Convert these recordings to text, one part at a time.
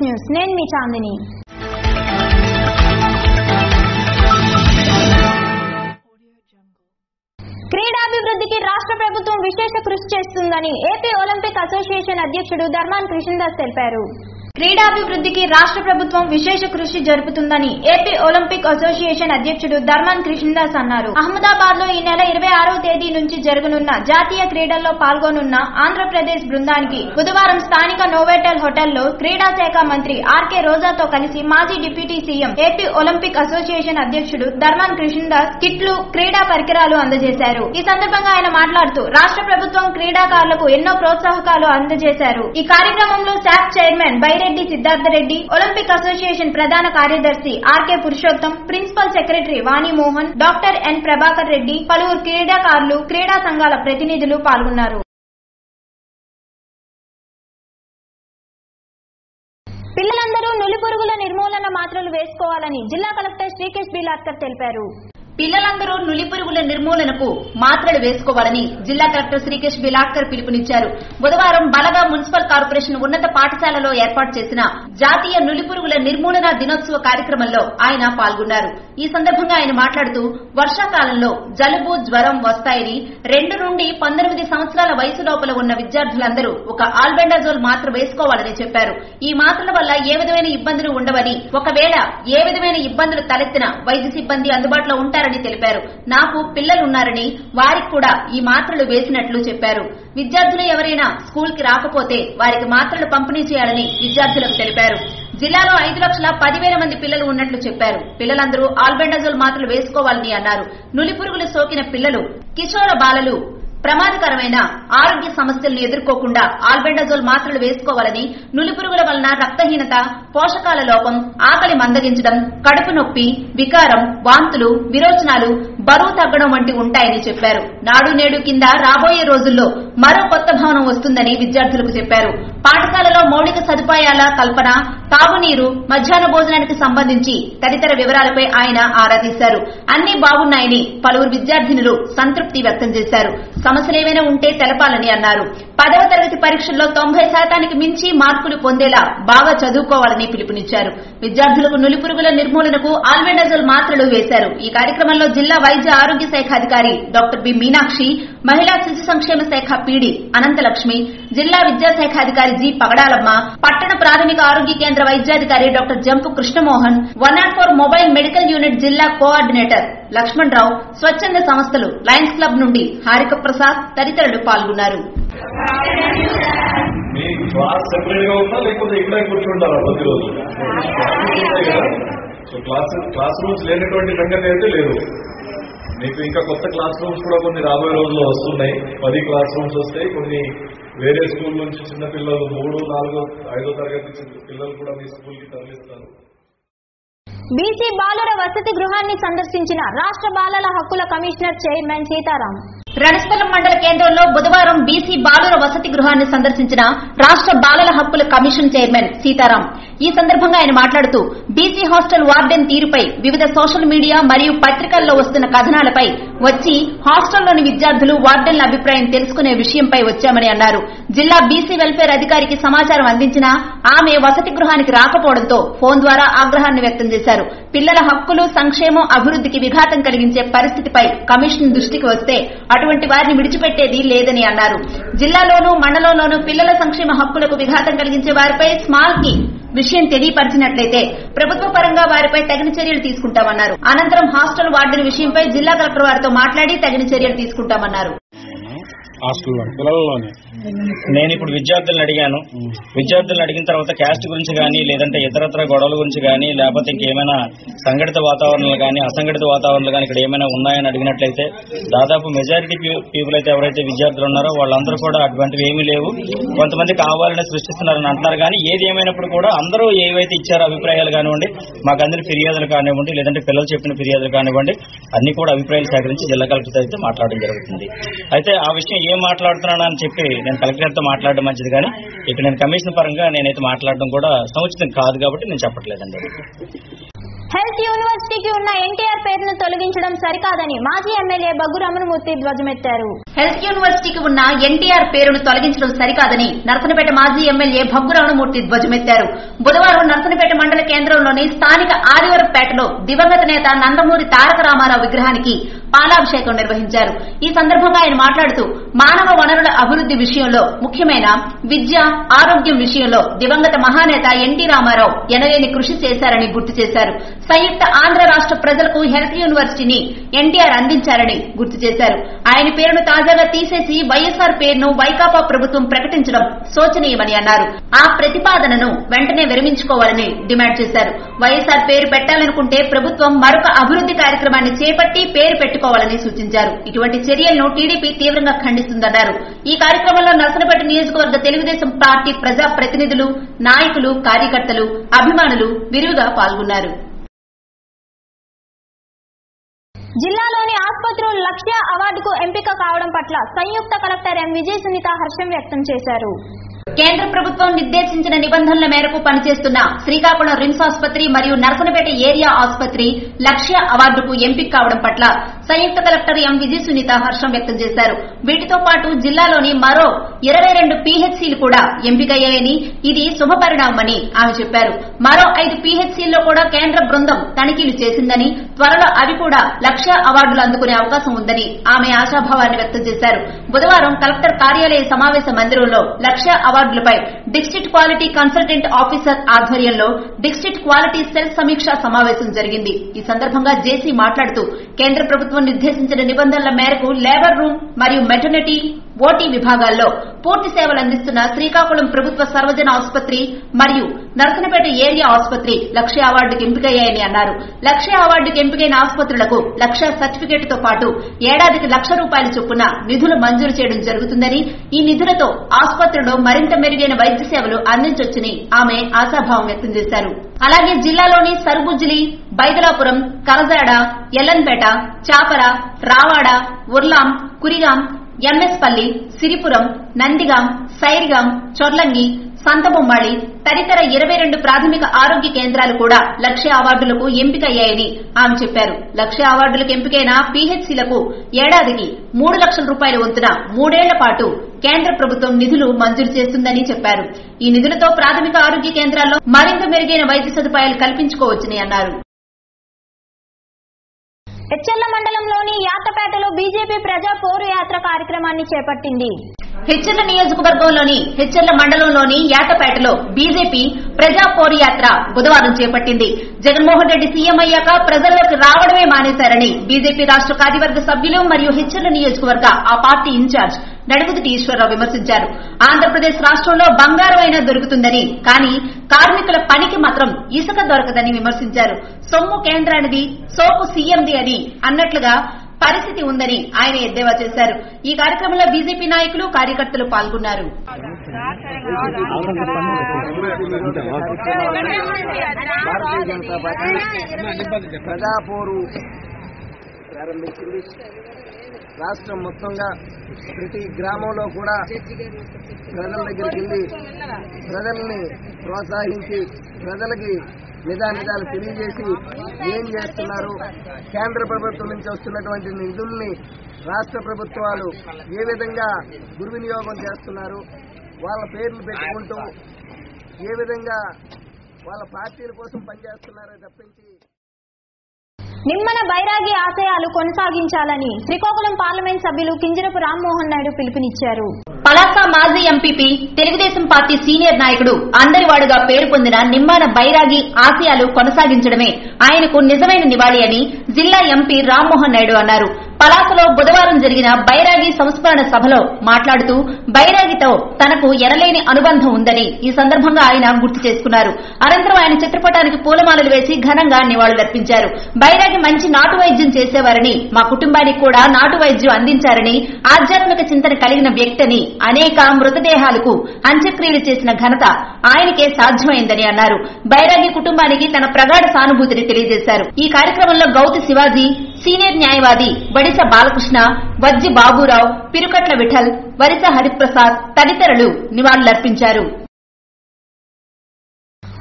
news నేను మీ చాందిని క్రీడాభివృద్ధికి రాష్ట్ర ప్రభుత్వం విశేష కృషి చేస్తుందని ఏపీ ఒలింపిక్ అసోసియేషన్ అధ్యక్షుడు ధర్మాన్ కృష్ణదాస్ తెలిపారు క్రీడాభివృద్ధికి రాష్ట్ర ప్రభుత్వం విశేష కృషి జరుపుతుందని ఏపీ ఒలింపిక్ అసోసియేషన్ అధ్యక్షుడు ధర్మాన్ కృష్ణదాస్ అన్నారు అహ్మదాబాద్ లో ఈ నెల ఇరవై ఆరవ తేదీ నుంచి జరగనున్న జాతీయ క్రీడల్లో పాల్గొనున్న ఆంధ్రప్రదేశ్ బృందానికి బుధవారం స్థానిక నోవెటల్ హోటల్లో క్రీడా శాఖ మంత్రి ఆర్కే రోజాతో కలిసి మాజీ deputy CM AP Olympic Association అధ్యక్షుడు ధర్మాన్ కృష్ణదాస్ కిట్లు క్రీడా పరికరాలు అందజేశారు ఈ సందర్భంగా ఆయన మాట్లాడుతూ రాష్ట్ర ప్రభుత్వం క్రీడాకారులకు ఎన్నో ప్రోత్సాహకాలు అందజేశారు ఈ కార్యక్రమంలో SAAP chairman Byreddy Siddhartha Reddy Olympic association ప్రధాన కార్యదర్శి RK Purushottam principal secretary Vani Mohan doctor N Prabhakar Reddy పలువురు క్రీడాకారులు క్రీడా సంఘాల ప్రతినిధులు పాల్గొన్నారు పిల్లలందరూ నులిపురుగుల నిర్మూలన మాత్రలు వేసుకోవాలని జిల్లా కలెక్టర్ శ్రీకేష్ బిలాత్కర్ తెలిపారు పిల్లలందరూ నులిపురుగుల నిర్మూలనకు మాత్రలు వేసుకోవాలని జిల్లా కలెక్టర్ శ్రీకేష్ బిలాట్కర్ పిలుపునిచ్చారు బుధవారం బలగా మున్సిపల్ కార్పొరేషన్ ఉన్నత పాఠశాలలో ఏర్పాటు చేసిన జాతీయ నులిపురుగుల నిర్మూలన దినోత్సవ కార్యక్రమంలో ఆయన పాల్గొన్నారు ఈ సందర్భంగా ఆయన మాట్లాడుతూ వర్షాకాలంలో జలుబు జ్వరం వస్తాయని రెండు నుండి పంతొమ్మిది సంవత్సరాల వయసు లోపల ఉన్న విద్యార్థులందరూ ఒక ఆల్బెండాజోల్ మాత్ర వేసుకోవాలని చెప్పారు ఈ మాత్రల వల్ల ఏ విధమైన ఇబ్బందులు ఉండవని ఒకవేళ ఏ విధమైన ఇబ్బందులు తలెత్తిన వైద్య సిబ్బంది అందుబాటులో ఉంటారని తెలిపారు నాకు పిల్లలున్నారని వారికి కూడా ఈ మాత్రలు వేసినట్లు చెప్పారు విద్యార్థులు ఎవరైనా స్కూల్ కి రాకపోతే వారికి మాత్రలు పంపిణీ చేయాలని విద్యార్థులకు తెలిపారు జిల్లాలో ఐదు లక్షల పదివేల మంది పిల్లలు ఉన్నట్లు చెప్పారు పిల్లలందరూ ఆల్బెండజోల్ మాత్రలు వేసుకోవాలని అన్నారు నులిపురుగులు సోకిన పిల్లలు కిషోర బాలలు ప్రమాదకరమైన ఆరోగ్య సమస్యలను ఎదుర్కోకుండా ఆల్బెండజోల్ మాత్రలు వేసుకోవాలని నులిపురుగుల వలన రక్తహీనత పోషకాల లోపం ఆకలి మందగించడం కడుపు నొప్పి వికారం వాంతులు విరోచనాలు బరువు తగ్గడం వంటి ఉంటాయని చెప్పారు నాడు నేడు కింద రాబోయే రోజుల్లో మరో కొత్త భవనం వస్తుందని విద్యార్థులకు చెప్పారు పాఠశాలలో మౌలిక సదుపాయాల కల్పన తాగునీరు మధ్యాహ్న భోజనానికి సంబంధించి తదితర వివరాలపై ఆయన ఆరా తీశారు అన్ని బాగున్నాయని పలువురు విద్యార్థినులు సంతృప్తి వ్యక్తం చేశారు సమస్యలేమైనా ఉంటే తెలపాలని అన్నారు పదవ తరగతి పరీక్షల్లో తొంభై శాతానికి మించి మార్కులు పొందేలా బాగా చదువుకోవాలని పిలుపునిచ్చారు విద్యార్థులకు నులిపురుగుల నిర్మూలనకు ఆల్బెండజోల్ మాత్రలు వేశారు ఈ కార్యక్రమంలో జిల్లా వైద్య ఆరోగ్య శాఖ అధికారి డాక్టర్ బి మీనాక్షి మహిళా శిశు సంక్షేమ శాఖ పీడి అనంతలక్ష్మి జిల్లా విద్యాశాఖ అధికారి జి పగడాలమ్మ పట్టణ ప్రాథమిక ఆరోగ్య కేంద్ర వైద్యాధికారి doctor Jampu Krishna Mohan one not four mobile medical unit జిల్లా కోఆర్డినేటర్ లక్ష్మణ్ రావు స్వచ్ఛంద సంస్థలు లయన్స్ క్లబ్ నుండి హారిక ప్రసాద్ తదితరులు పాల్గొన్నారు మీ క్లాస్ సెపరేట్ గా ఉందా లేకపోతే ఇక్కడే కూర్చుంటారా ప్రతిరోజు ఉంటాయి కదా సో క్లాస్ క్లాస్ రూమ్స్ లేనటువంటి సంగతి అయితే లేదు మీకు ఇంకా కొత్త క్లాస్ రూమ్స్ కూడా కొన్ని రాబోయే రోజుల్లో వస్తున్నాయి పది క్లాస్ రూమ్స్ వస్తాయి కొన్ని వేరే స్కూల్ నుంచి చిన్న పిల్లలు మూడు నాలుగో ఐదో తరగతి చిన్న పిల్లలు కూడా మీ స్కూల్ కి తరలిస్తారు బీసీ బాలుర వసతి గృహాన్ని సందర్శించిన రాష్ట్ర బాలల హక్కుల కమిషనర్ చైర్మన్ సీతారాం రణస్థలం మండల కేంద్రంలో బుధవారం బీసీ బాలుర వసతి గృహాన్ని సందర్శించిన రాష్ట్ర బాలల హక్కుల కమిషన్ చైర్మన్ సీతారాం ఈ సందర్భంగా ఆయన మాట్లాడుతూ బీసీ హాస్టల్ వార్డెన్ తీరుపై వివిధ సోషల్ మీడియా మరియు పత్రికల్లో వస్తున్న కథనాలపై వచ్చి హాస్టల్లోని విద్యార్థులు వార్డెన్ల అభిప్రాయం తెలుసుకునే విషయంపై వచ్చామని అన్నారు జిల్లా బీసీ వెల్ఫేర్ అధికారికి సమాచారం అందించినా ఆమె వసతి గృహానికి రాకపోవడంతో ఫోన్ ద్వారా ఆగ్రహాన్ని వ్యక్తం చేశారు పిల్లల హక్కులు సంక్షేమం అభివృద్ధికి విఘాతం కలిగించే పరిస్థితిపై కమిషన్ దృష్టికి వస్తే అటువంటి వారిని విడిచిపెట్టేది లేదని అన్నారు జిల్లాలోనూ మండలంలోనూ పిల్లల సంక్షేమ హక్కులకు విఘాతం కలిగించే వారిపై స్మాల్ కి విషయం తెలియపరిచినట్లయితే ప్రభుత్వ పరంగా వారిపై తగిన చర్యలు తీసుకుంటామన్నారు అనంతరం హాస్టల్ వార్డెన్ విషయంపై జిల్లా కలెక్టర్ వారితో మాట్లాడి తగిన చర్యలు తీసుకుంటామన్నారు హాస్టల్లో పిల్లల్లోనే నేను ఇప్పుడు విద్యార్థులను అడిగాను విద్యార్థులను అడిగిన తర్వాత క్యాస్ట్ గురించి కానీ లేదంటే ఇతరత్ర గొడవల గురించి కానీ లేకపోతే ఇంకేమైనా సంఘటిత వాతావరణాలు కానీ అసంఘటిత వాతావరణాలు కానీ ఇక్కడ ఏమైనా ఉన్నాయని అడిగినట్లయితే దాదాపు మెజారిటీ పీపుల్ అయితే ఎవరైతే విద్యార్థులు ఉన్నారో వాళ్ళందరూ కూడా అటువంటివి ఏమీ లేవు కొంతమంది కావాలని సృష్టిస్తున్నారని అంటున్నారు కానీ ఏది ఏమైనప్పుడు కూడా అందరూ ఏవైతే ఇచ్చారో అభిప్రాయాలు కానివ్వండి మాకు అందిన ఫిర్యాదులు కానివ్వండి లేదంటే పిల్లలు చెప్పిన ఫిర్యాదులు కానివ్వండి అన్ని కూడా అభిప్రాయాలు సేకరించి జిల్లా కలెక్టర్ అయితే మాట్లాడడం జరుగుతుంది అయితే ఆ విషయం ఏం మాట్లాడుతున్నాను అని చెప్పి నేను కలెక్టర్తో మాట్లాడడం మంచిది కానీ ఇక్కడ నేను కమిషన్ పరంగా నేనైతే మాట్లాడడం కూడా సముచితం కాదు కాబట్టి నేను చెప్పట్లేదండి హెల్త్ యూనివర్సిటీకి ఉన్న ఎన్టీఆర్ పేరును తొలగించడం సరికాదని మాజీ ఎమ్మెల్యే బగ్గు రమణమూర్తి ధ్వజమెత్తారు హెల్త్ యూనివర్సిటీకి ఉన్న ఎన్టీఆర్ పేరును తొలగించడం సరికాదని నరసనపేట మాజీ ఎమ్మెల్యే భగ్గు రమణమూర్తి ధ్వజమెత్తారు బుధవారం నరసనపేట మండల కేంద్రంలోని స్థానిక ఆదివరపేటలో దివంగత నేత నందమూరి తారక రామారావు విగ్రహానికి పాలాభిషేకం నిర్వహించారు ఈ సందర్భంగా ఆయన మాట్లాడుతూ మానవ వనరుల అభివృద్ది విషయంలో ముఖ్యమైన విద్య ఆరోగ్యం విషయంలో దివంగత మహానేత ఎన్టీ రామారావు ఎనలేని కృషి చేశారని గుర్తు చేశారు సంయుక్త ఆంధ్ర రాష్ట్ర ప్రజలకు హెల్త్ యూనివర్సిటీని ఎన్టీఆర్ అందించారని గుర్తు చేశారు ఆయన పేరును తాజాగా తీసేసి వైఎస్ఆర్ పేరును వైకాపా ప్రభుత్వం ప్రకటించడం శోచనీయమని అన్నారు ఆ ప్రతిపాదనను వెంటనే విరమించుకోవాలని డిమాండ్ చేశారు వైఎస్ఆర్ పేరు పెట్టాలనుకుంటే ప్రభుత్వం మరొక అభివృద్ది కార్యక్రమాన్ని చేపట్టి పేరు పెట్టుకోవాలని సూచించారు ఇటువంటి చర్యలను టీడీపీ తీవ్రంగా ఖండిస్తుందన్నారు ఈ కార్యక్రమంలో నర్సనపేట నియోజకవర్గ తెలుగుదేశం పార్టీ ప్రజా ప్రతినిధులు నాయకులు కార్యకర్తలు అభిమానులు విరివిగా పాల్గొన్నారు జిల్లాలోని ఆసుపత్రులు లక్ష్య అవార్డుకు ఎంపిక కావడం పట్ల సంయుక్త కలెక్టర్ ఎం విజయ సునీత హర్షం వ్యక్తం చేశారు కేంద్ర ప్రభుత్వం నిర్దేశించిన నిబంధనల మేరకు పనిచేస్తున్న శ్రీకాకుళం రిమ్స్ ఆసుపత్రి మరియు నరసనపేట ఏరియా ఆసుపత్రి లక్ష్య అవార్డుకు ఎంపిక కావడం పట్ల సంయుక్త కలెక్టర్ ఎం విజయ సునీత హర్షం వ్యక్తం చేశారు వీటితో పాటు జిల్లాలోని మరో ఇరవై రెండు పీహెచ్సీలు కూడా ఎంపికయ్యాయని ఇది శుభపరిణామని ఆమె చెప్పారు మరో ఐదు పీహెచ్సీల్లో కూడా కేంద్ర బృందం తనిఖీలు చేసిందని త్వరలో అవి కూడా లక్ష్య అవార్డులు అందుకునే అవకాశం ఉందని ఆమె ఆశాభావాన్ని వ్యక్తం చేశారు బుధవారం కలెక్టర్ కార్యాలయ సమావేశ మందిరంలో లక్ష్య అవార్డులపై డిస్టిక్ట్ క్వాలిటీ కన్సల్టెంట్ ఆఫీసర్ ఆధ్వర్యంలో డిస్టిక్ట్ క్వాలిటీ సెల్ సమీక్షా సమావేశం జరిగింది ఈ సందర్భంగా జేసీ మాట్లాడుతూ కేంద్ర ప్రభుత్వం నిర్దేశించిన నిబంధనల మేరకు లేబర్ రూమ్ మరియు మెటర్నిటీ ఓటీ విభాగాల్లో పూర్తి సేవలు అందిస్తున్న శ్రీకాకుళం ప్రభుత్వ సర్వజన ఆసుపత్రి మరియు నరసనపేట ఏరియా ఆసుపత్రి లక్ష్య అవార్డుకు ఎంపికయ్యాయని అన్నారు లక్ష్య అవార్డుకు ఎంపికైన ఆసుపత్రులకు లక్ష్య సర్టిఫికేట్ తో పాటు ఏడాదికి లక్ష రూపాయల చొప్పున నిధులు మంజూరు చేయడం జరుగుతుందని ఈ నిధులతో ఆసుపత్రిలో మరింత మెరుగైన వైద్య సేవలు అందించొచ్చని ఆమె ఆశాభావం వ్యక్తం చేశారు అలాగే జిల్లాలోని సరుబుజ్జిలి బైదలాపురం కలజాడ ఎల్లన్పేట చాపర రావాడ ఉర్లాం కురిగాం ఎంఎస్పల్లి సిరిపురం నందిగాం సైరిగాం చొర్లంగి సంతబొమ్మాళి తదితర ఇరవై రెండు ప్రాథమిక ఆరోగ్య కేంద్రాలు కూడా లక్ష్య అవార్డులకు ఎంపికయ్యాయని ఆమె చెప్పారు లక్ష్య అవార్డులకు ఎంపికైన పీహెచ్సీలకు ఏడాదికి మూడు లక్షల రూపాయల వంతున మూడేళ్ల పాటు కేంద్ర ప్రభుత్వం నిధులు మంజూరు చేస్తుందని చెప్పారు ఈ నిధులతో ప్రాథమిక ఆరోగ్య కేంద్రాల్లో మరింత మెరుగైన వైద్య సదుపాయాలు కల్పించుకోవచ్చని అన్నారు హెచ్చెల్ల మండలంలోని యాతపేటలో బీజేపీ ప్రజా పోరు యాత్ర కార్యక్రమాన్ని చేపట్టింది హెచ్చర్ల నియోజకవర్గంలోని హెచ్చర్ల మండలంలోని యాతపేటలో బీజేపీ ప్రజా పోరు యాత్ర బుధవారం చేపట్టింది జగన్మోహన్ రెడ్డి సీఎం అయ్యాక ప్రజల్లోకి రావడమే మానేశారని బీజేపీ రాష్ట్ర కార్యవర్గ సభ్యులు మరియు హెచ్చర్ల నియోజకవర్గ ఆ పార్టీ ఇన్ఛార్జ్ నడుగుతుటి ఈశ్వరరావు విమర్శించారు ఆంధ్రప్రదేశ్ రాష్ట్రంలో బంగారం అయినా దొరుకుతుందని కానీ కార్మికుల పనికి మాత్రం ఇసుక దొరకదని విమర్శించారు సొమ్ము కేంద్రానిది సోపు సీఎంది అని అన్నట్లుగా పరిస్థితి ఉందని ఆయన ఎద్దేవా చేశారు ఈ కార్యక్రమంలో బీజేపీ నాయకులు కార్యకర్తలు పాల్గొన్నారు భారతీయ జనతా పార్టీ ప్రజాపోరు ప్రారంభించింది రాష్ట్రం మొత్తంగా ప్రతి గ్రామంలో కూడా ప్రజల దగ్గరికి వెళ్ళి ప్రజల్ని ప్రోత్సహించి ప్రజలకి నిజానిజాలు తెలియజేసి ఏం చేస్తున్నారు కేంద్ర ప్రభుత్వం నుంచి వస్తున్నటువంటి నిధుల్ని రాష్ట్ర ప్రభుత్వాలు ఏ విధంగా దుర్వినియోగం చేస్తున్నారు వాళ్ళ పేర్లు పెట్టుకుంటూ ఏ విధంగా వాళ్ళ పార్టీల కోసం పనిచేస్తున్నారో తప్పించి నిమ్మన బైరాగి ఆశయాలు కొనసాగించాలని శ్రీకాకుళం పార్లమెంట్ సభ్యులు కింజరపు రామ్మోహన్ నాయుడు పిలుపునిచ్చారు పలాస మాజీ ఎంపీపీ తెలుగుదేశం పార్టీ సీనియర్ నాయకుడు అందరివాడుగా పేరు పొందిన నిమ్మాన బైరాగి ఆశయాలు కొనసాగించడమే ఆయనకు నిజమైన నివాళి అని జిల్లా ఎంపీ రామ్మోహన్ నాయుడు అన్నారు పలాసలో బుధవారం జరిగిన బైరాగి సంస్మరణ సభలో మాట్లాడుతూ బైరాగితో తనకు ఎనలేని అనుబంధం ఉందని ఈ సందర్భంగా ఆయన గుర్తు చేసుకున్నారు అనంతరం ఆయన చిత్రపటానికి పూలమాలలు వేసి ఘనంగా నివాళులర్పించారు బైరాగి మంచి నాటు వైద్యం చేసేవారని మా కుటుంబానికి కూడా నాటు వైద్యం అందించారని ఆధ్యాత్మిక చింతన కలిగిన వ్యక్తిని అనేక మృతదేహాలకు అంత్యక్రియలు చేసిన ఘనత ఆయనకే సాధ్యమైందని అన్నారు బైరాగి కుటుంబానికి తన ప్రగాఢ సానుభూతిని తెలియజేశారు ఈ కార్యక్రమంలో గౌతి శివాజీ సీనియర్ న్యాయవాది వడిస బాలకృష్ణ వజ్జి బాబురావు పిరుకట్ల విఠల్ వరిస హరిప్రసాద్ తదితరులు నివాళులర్పించారు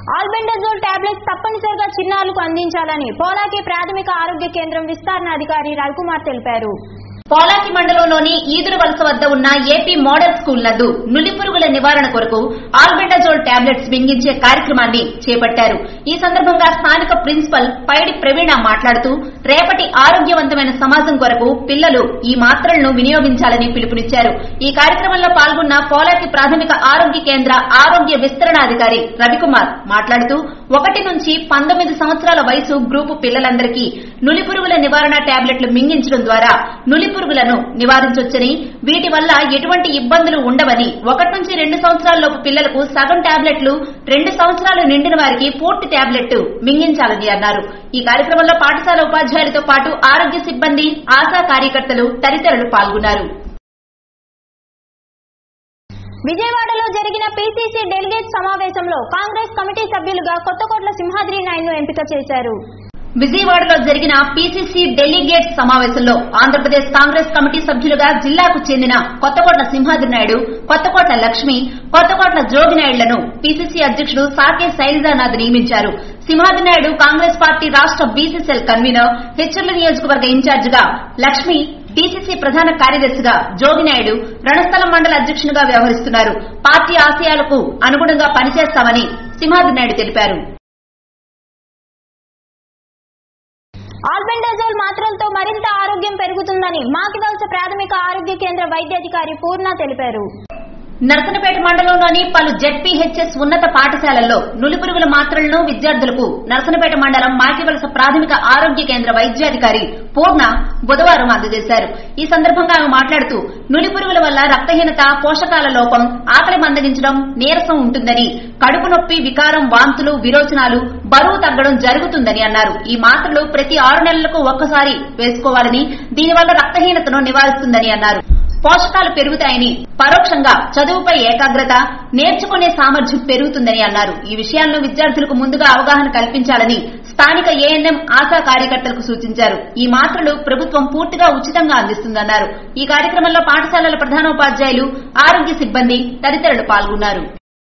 ఆల్బెండజోల్ టాబ్లెట్స్ తప్పనిసరిగా చిన్నారులకు అందించాలని పోలాకి ప్రాథమిక ఆరోగ్య కేంద్రం విస్తరణ అధికారి రవికుమార్ తెలిపారు పోలాకి మండలంలోని ఈదురు వలస వద్ద ఉన్న ఏపీ మోడల్ స్కూల్ నందు నులి పురుగుల నివారణ కొరకు ఆల్బెండజోల్ టాబ్లెట్స్ మింగించే కార్యక్రమాన్ని చేపట్టారు ఈ సందర్భంగా స్థానిక ప్రిన్సిపల్ పైడి ప్రవీణ మాట్లాడుతూ రేపటి ఆరోగ్యవంతమైన సమాజం కొరకు పిల్లలు ఈ మాత్రలను వినియోగించాలని పిలుపునిచ్చారు ఈ కార్యక్రమంలో పాల్గొన్న పోలాకి ప్రాథమిక ఆరోగ్య కేంద్ర ఆరోగ్య విస్తరణాధికారి రవికుమార్ మాట్లాడుతూ ఒకటి నుంచి పంతొమ్మిది సంవత్సరాల వయసు గ్రూపు పిల్లలందరికీ నులి పురుగుల నివారణ టాబ్లెట్లు మింగించడం ద్వారా నులి పురుగులను నివారించొచ్చని వీటి వల్ల ఎటువంటి ఇబ్బందులు ఉండవని ఒకటి నుంచి రెండు సంవత్సరాలలోపు పిల్లలకు సగం టాబ్లెట్లు రెండు సంవత్సరాలు నిండిన వారికి పూర్తి టాబ్లెట్ మింగించాలని అన్నారు ఈ కార్యక్రమంలో పాఠశాల ఉపాధ్యాయులతో పాటు ఆరోగ్య సిబ్బంది ఆశా కార్యకర్తలు తదితరులు పాల్గొన్నారు విజయవాడలో జరిగిన పీసీసీ డెలిగేట్ సమావేశంలో కాంగ్రెస్ కమిటీ సభ్యులుగా కొత్తకోట్ల సింహాద్రి నాయుడును ఎంపిక చేశారు విజయవాడలో జరిగిన పీసీసీ డెలిగేట్ సమావేశంలో ఆంధ్రప్రదేశ్ కాంగ్రెస్ కమిటీ సభ్యులుగా జిల్లాకు చెందిన కొత్తకోట్ల సింహాద్రి నాయుడు కొత్తకోట్ల లక్ష్మి కొత్తకోట్ల జోగినాయుడులను పీసీసీ అధ్యక్షుడు సాకే శైలజానాథ్ నియమించారు సింహాద్రి నాయుడు కాంగ్రెస్ పార్టీ రాష్ట బీసీసీఎల్ కన్వీనర్ హెచ్చర్ల నియోజకవర్గ ఇన్ఛార్జిగా లక్ష్మి డీసీసీ ప్రధాన కార్యదర్శిగా జోగినాయుడు రణస్థలం మండల అధ్యక్షునిగా వ్యవహరిస్తున్నారు పార్టీ ఆశయాలకు అనుగుణంగా పనిచేస్తామని సింహాద్రి నాయుడు తెలిపారు ఆల్బెండజోల్ మాత్రలతో మరింత ఆరోగ్యం పెరుగుతుందని మాకివలస ప్రాథమిక ఆరోగ్య కేంద్ర వైద్యాధికారి పూర్ణ తెలిపారు నర్సనపేట మండలంలోని పలు జెడ్పీహెచ్ఎస్ ఉన్నత పాఠశాలల్లో నులిపురుగుల మాత్రలను విద్యార్థులకు నర్సనపేట మండలం మాకివలస ప్రాథమిక ఆరోగ్య కేంద్ర వైద్యాధికారి పూర్ణ బుధవారం అందజేశారు ఈ సందర్భంగా ఆమె మాట్లాడుతూ నులిపురుగుల వల్ల రక్తహీనత పోషకాల లోపం ఆకలి మందగించడం నీరసం ఉంటుందని కడుపు నొప్పి వికారం వాంతులు విరోచనాలు బరువు తగ్గడం జరుగుతుందని అన్నారు ఈ మాత్రలు ప్రతి ఆరు నెలలకు ఒక్కసారి వేసుకోవాలని దీనివల్ల రక్తహీనతను నివారిస్తుందని అన్నారు పోషకాలు పెరుగుతాయని పరోక్షంగా చదువుపై ఏకాగ్రత నేర్చుకునే సామర్థ్యం పెరుగుతుందని అన్నారు ఈ విషయాలను విద్యార్థులకు ముందుగా అవగాహన కల్పించాలని స్థానిక ఏఎన్ఎం ఆశా కార్యకర్తలకు సూచించారు ఈ మాత్రలు ప్రభుత్వం పూర్తిగా ఉచితంగా అందిస్తుందన్నారు ఈ కార్యక్రమంలో పాఠశాలల ప్రధానోపాధ్యాయులు ఆరోగ్య సిబ్బంది తదితరులు పాల్గొన్నారు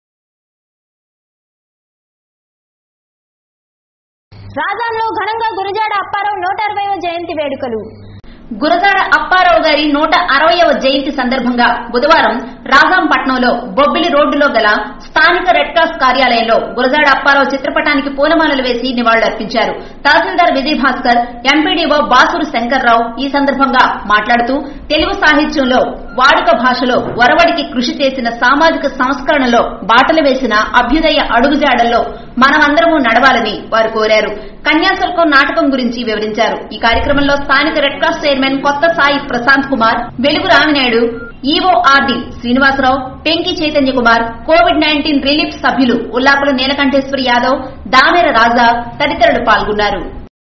రాజాంలో ఘనంగా గురజాడ అప్పారావు నూట అరవైవ జయంతి వేడుకలు గురజాడ అప్పారావు గారి నూట అరవయవ జయంతి సందర్భంగా బుధవారం రాజాంపట్నంలో బొబ్బిలి రోడ్డులో గల స్థానిక రెడ్ క్రాస్ కార్యాలయంలో గురజాడ అప్పారావు చిత్రపటానికి పూలమాలలు వేసి నివాళులర్పించారు తహసీల్దార్ విజయ్ భాస్కర్ ఎంపీడీఓ బాసూరు శంకర్రావు ఈ సందర్భంగా మాట్లాడుతూ తెలుగు సాహిత్యంలో వాడుక భాషలో వరవడికి కృషి చేసిన సామాజిక సంస్కరణలో బాటలు వేసిన అభ్యుదయ అడుగుజాడల్లో మనమందరము నడవాలని వారు కోరారు కన్యాశుల్కం నాటకం గురించి వివరించారు ఈ కార్యక్రమంలో స్థానిక రెడ్ క్రాస్ చైర్మన్ కొత్త Sai Prashant Kumar Velugu Raminaidu EORD Srinivasa Rao Penki Chaitanya Kumar Covid nineteen relief సభ్యులు ఉల్లాపుల నీలకంఠేశ్వరి యాదవ్ దామెర రాజా తదితరులు పాల్గొన్నారు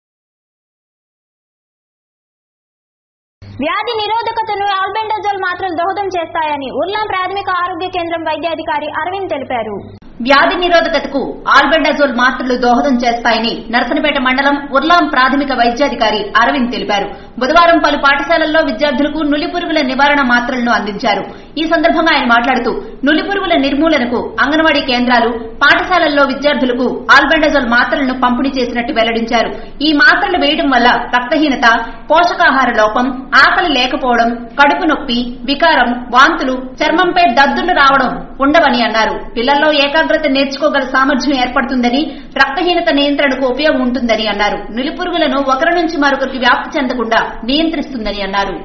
వ్యాధి నిరోధకతను ఆల్బెండజోల్ మాత్రలు దోహదం చేస్తాయని ఉర్లాం ప్రాథమిక ఆరోగ్య కేంద్రం వైద్యాధికారి అరవింద్ తెలిపారు వ్యాధి నిరోధకతకు ఆల్బెండజోల్ మాత్రలు దోహదం చేస్తాయని నరసనపేట మండలం ఉర్లాం ప్రాథమిక వైద్యాధికారి అరవింద్ తెలిపారు బుధవారం పలు పాఠశాలల్లో విద్యార్థులకు నులిపురుగుల నివారణ మాత్రలను అందించారు ఈ సందర్భంగా ఆయన మాట్లాడుతూ నులిపురుగుల నిర్మూలనకు అంగన్వాడీ కేంద్రాలు పాఠశాలల్లో విద్యార్థులకు ఆల్బెండజోల్ మాత్రలను పంపిణీ చేసినట్టు వెల్లడించారు ఈ మాత్రలు వేయడం వల్ల రక్తహీనత పోషకాహార లోపం ఆకలి లేకపోవడం కడుపు నొప్పి వికారం వాంతులు చర్మంపై దద్దులు రావడం ఉండవని అన్నారు పిల్లల్లో ఏకాగ్రత నేర్చుకోగల సామర్థ్యం ఏర్పడుతుందని రక్తహీనత నియంత్రణకు ఉపయోగం ఉంటుందని అన్నారు నులిపురుగులను ఒకరి నుంచి మరొకరికి వ్యాప్తి చెందకుండా నియంత్రిస్తుందని అన్నారు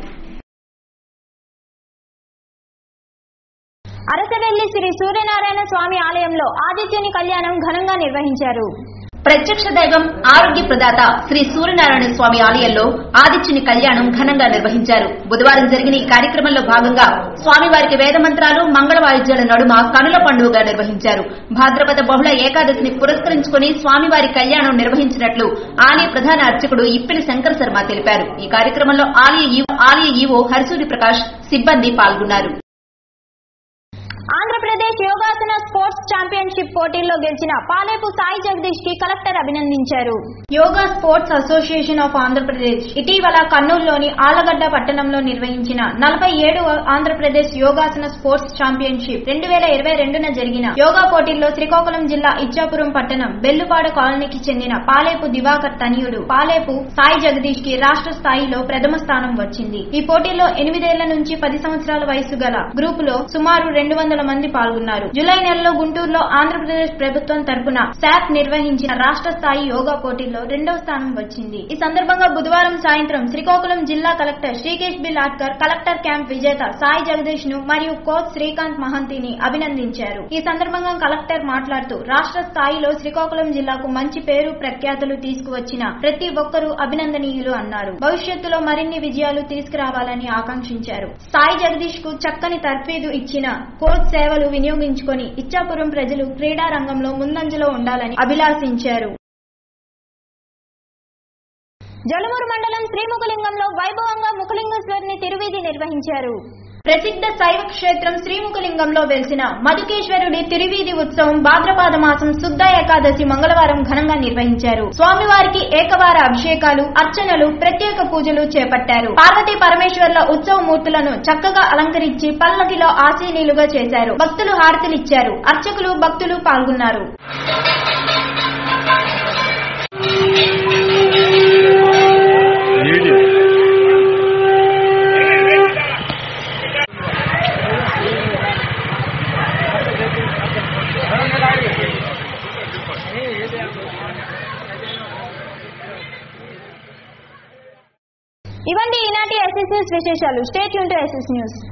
అరసవెల్లి శ్రీ సూర్యనారాయణ స్వామి ఆలయంలో ఆదిత్యుని కళ్యాణం ఘనంగా నిర్వహించారు ప్రత్యక్ష దైవం ఆరోగ్య ప్రదాత శ్రీ సూర్యనారాయణ స్వామి ఆలయంలో ఆదిత్యుని కళ్యాణం ఘనంగా నిర్వహించారు బుధవారం జరిగిన ఈ కార్యక్రమంలో భాగంగా స్వామివారికి వేద మంత్రాలు మంగళ వాయిద్యాల నడుమ కనుల పండుగగా నిర్వహించారు భాద్రపద బహుళ ఏకాదశిని పురస్కరించుకుని స్వామివారి కళ్యాణం నిర్వహించినట్లు ఆలయ ప్రధాన అర్చకుడు ఇప్పిలి శంకర్ శర్మ తెలిపారు ఈ కార్యక్రమంలో ఆలయ ఈవో ఆలయ ఈవో హరిసూరి ప్రకాష్ సిబ్బంది పాల్గొన్నారు ఆంధ్ర ఆంధ్రప్రదేశ్ యోగాసన స్పోర్ట్స్ ఛాంపియన్షిప్ పోటీల్లో గెలిచిన పాలేపు సాయి జగదీష్ కి కలెక్టర్ అభినందించారు yoga sports association of Andhra Pradesh ఇటీవల కర్నూలులోని ఆలగడ్డ పట్టణంలో నిర్వహించిన నలభై ఏడవ ఆంధ్రప్రదేశ్ యోగాసన స్పోర్ట్స్ ఛాంపియన్షిప్ రెండు వేల ఇరవై రెండున జరిగిన యోగా పోటీల్లో శ్రీకాకుళం జిల్లా ఇచ్చాపురం పట్టణం బెల్లుపాడు కాలనీకి చెందిన పాలేపు దివాకర్ తనయుడు పాలేపు సాయి జగదీష్ కి రాష్ట్ర స్థాయిలో ప్రథమ స్థానం వచ్చింది ఈ పోటీలో ఎనిమిదేళ్ల నుంచి పది సంవత్సరాల వయసు గల గ్రూప్ లో సుమారు రెండు వందల మంది పాల్గొన్నారు జూలై నెలలో గుంటూరులో ఆంధ్రప్రదేశ్ ప్రభుత్వం తరపున శాప్ నిర్వహించిన రాష్ట్ర స్థాయి యోగా పోటీల్లో రెండవ స్థానం వచ్చింది ఈ సందర్భంగా బుధవారం సాయంత్రం శ్రీకాకుళం జిల్లా collector Srikesh B Lathkar collector camp విజేత సాయి జగదీష్ ను మరియు కోచ్ శ్రీకాంత్ మహంతిని అభినందించారు ఈ సందర్భంగా కలెక్టర్ మాట్లాడుతూ రాష్ట్ర స్థాయిలో శ్రీకాకుళం జిల్లాకు మంచి పేరు ప్రఖ్యాతులు తీసుకువచ్చిన ప్రతి ఒక్కరూ అభినందనీయులు అన్నారు భవిష్యత్తులో మరిన్ని విజయాలు తీసుకురావాలని ఆకాంక్షించారు సాయి జగదీష్ కు చక్కని తర్ఫీదు ఇచ్చిన కోచ్ సేవలు వినియోగించుకొని ఇచ్చాపురం ప్రజలు క్రీడా రంగంలో ముందంజలో ఉండాలని అభిలాషించారు జలమూరు మండలం శ్రీముఖలింగంలో వైభవంగా ముఖలింగేశ్వరిని తిరువీధి నిర్వహించారు ప్రసిద్ధ శైవ క్షేత్రం శ్రీముఖలింగంలో వెలిసిన మధుకేశ్వరుడి తిరువీధి ఉత్సవం భాద్రపాద మాసం శుద్ధ ఏకాదశి మంగళవారం ఘనంగా నిర్వహించారు స్వామివారికి ఏకవార అభిషేకాలు అర్చనలు ప్రత్యేక పూజలు చేపట్టారు పార్వతీ పరమేశ్వర్ల ఉత్సవ మూర్తులను చక్కగా అలంకరించి పల్లకిలో ఆశీనులుగా చేశారు భక్తులు హారతులిచ్చారు అర్చకులు భక్తులు పాల్గొన్నారు ఇవండి ఈనాటి ఎస్ఎస్ న్యూస్ విశేషాలు స్టేట్ యూన్ టు ఎస్ఎస్ న్యూస్